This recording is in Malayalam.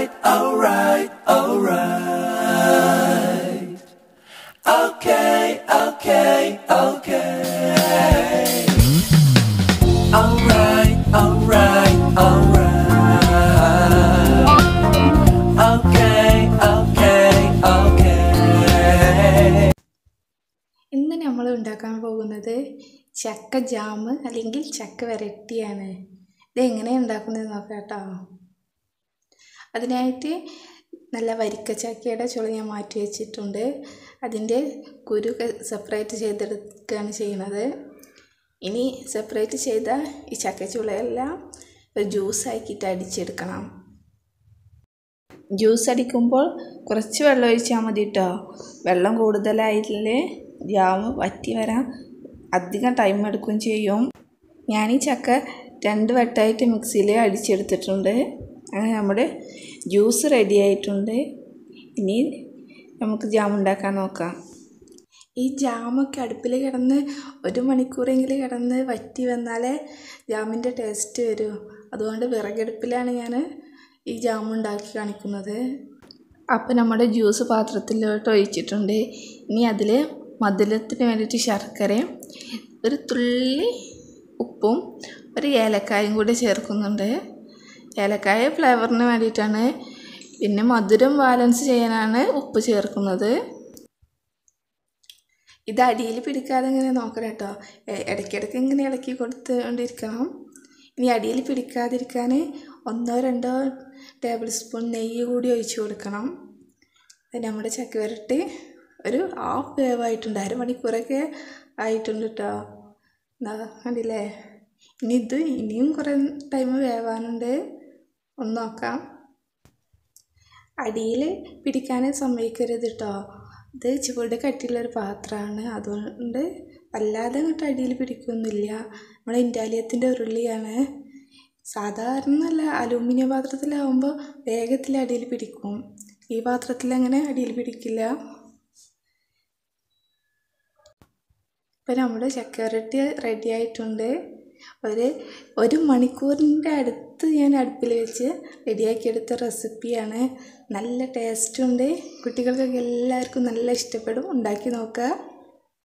Alright, alright, alright. Okay, okay, okay. Alright, alright, alright. Okay, okay, okay. ഇന്ന് നമ്മൾ ഉണ്ടാക്കാൻ പോകുന്നത് ചക്ക ജാമ് അല്ലെങ്കിൽ ചക്ക വരട്ടിയാണ് ഇത് എങ്ങനെയാണ് ഉണ്ടാക്കുന്നത് നോക്കാം കേട്ടോ അതിനായിട്ട് നല്ല വരിക്ക ചക്കയുടെ ചുള ഞാൻ മാറ്റി വെച്ചിട്ടുണ്ട് അതിൻ്റെ കുരു സെപ്പറേറ്റ് ചെയ്തെടുക്കുകയാണ് ചെയ്യുന്നത് ഇനി സെപ്പറേറ്റ് ചെയ്ത ഈ ചക്കച്ചുളയെല്ലാം ഒരു ജ്യൂസ് ആക്കിയിട്ട് അടിച്ചെടുക്കണം ജ്യൂസ് അടിക്കുമ്പോൾ കുറച്ച് വെള്ളം ഒഴിച്ചാൽ മതി കേട്ടോ വെള്ളം കൂടുതലായില്ലേ ജാമ് വറ്റി വരാൻ അധികം ടൈം എടുക്കുകയും ചെയ്യും ഞാൻ ഈ ചക്ക രണ്ട് വട്ടമായിട്ട് മിക്സിയിൽ അടിച്ചെടുത്തിട്ടുണ്ട് അങ്ങനെ നമ്മുടെ ജ്യൂസ് റെഡി ആയിട്ടുണ്ട് ഇനി നമുക്ക് ജാം ഉണ്ടാക്കാൻ നോക്കാം ഈ ജാമൊക്കെ അടുപ്പിൽ കിടന്ന് ഒരു മണിക്കൂറെങ്കിലും കിടന്ന് വറ്റി വന്നാലേ ജാമിൻ്റെ ടേസ്റ്റ് വരൂ അതുകൊണ്ട് വിറകടുപ്പിലാണ് ഞാൻ ഈ ജാം ഉണ്ടാക്കി കാണിക്കുന്നത് അപ്പോൾ നമ്മുടെ ജ്യൂസ് പാത്രത്തിലോട്ട് ഒഴിച്ചിട്ടുണ്ട് ഇനി അതിൽ മധുരത്തിന് വേണ്ടിയിട്ട് ശർക്കരയും ഒരു തുള്ളി ഉപ്പും ഒരു ഏലക്കായും കൂടി ചേർക്കുന്നുണ്ട് ഏലക്കായ ഫ്ലേവറിന് വേണ്ടിയിട്ടാണ് പിന്നെ മധുരം ബാലൻസ് ചെയ്യാനാണ് ഉപ്പ് ചേർക്കുന്നത് ഇത് അടിയിൽ പിടിക്കാതെ ഇങ്ങനെ നോക്കണം കേട്ടോ എ- ഇടയ്ക്കിടയ്ക്ക് ഇങ്ങനെ ഇളക്കി കൊടുത്തുകൊണ്ടിരിക്കണം ഇനി അടിയിൽ പിടിക്കാതിരിക്കാൻ ഒന്നോ രണ്ടോ ടേബിൾ സ്പൂൺ നെയ്യ് കൂടി ഒഴിച്ച് കൊടുക്കണം അത് നമ്മുടെ ചക്ക വരട്ടി ഒരു ഹാഫ് വേവായിട്ടുണ്ട് അരമണിക്കൂറൊക്കെ ആയിട്ടുണ്ട് കേട്ടോ എന്താ കണ്ടില്ലേ ഇനി ഇത് ഇനിയും കുറേ ടൈം വേവാനുണ്ട് ഒന്ന് നോക്കാം അടിയിൽ പിടിക്കാൻ സമ്മതിക്കരുത് കേട്ടോ ഇത് ചുവട് കട്ടിയുള്ളൊരു പാത്രമാണ് അതുകൊണ്ട് വല്ലാതെ അങ്ങോട്ട് അടിയിൽ പിടിക്കൊന്നുമില്ല നമ്മുടെ ഇൻഡാലിയത്തിൻ്റെ ഉരുളിയാണ് സാധാരണ നല്ല അലൂമിനിയം പാത്രത്തിലാവുമ്പോൾ വേഗത്തിൽ അടിയിൽ പിടിക്കും ഈ പാത്രത്തിൽ അങ്ങനെ അടിയിൽ പിടിക്കില്ല ഇപ്പം നമ്മുടെ ചക്കരട്ടി റെഡി ആയിട്ടുണ്ട് ഒരു ഒരു മണിക്കൂറിൻ്റെ അടുത്ത് ഞാൻ അടുപ്പിൽ വെച്ച് റെഡിയാക്കിയെടുത്ത റെസിപ്പിയാണ് നല്ല ടേസ്റ്റുണ്ട് കുട്ടികൾക്കൊക്കെ എല്ലാവർക്കും നല്ല ഇഷ്ടപ്പെടും ഉണ്ടാക്കി നോക്കുക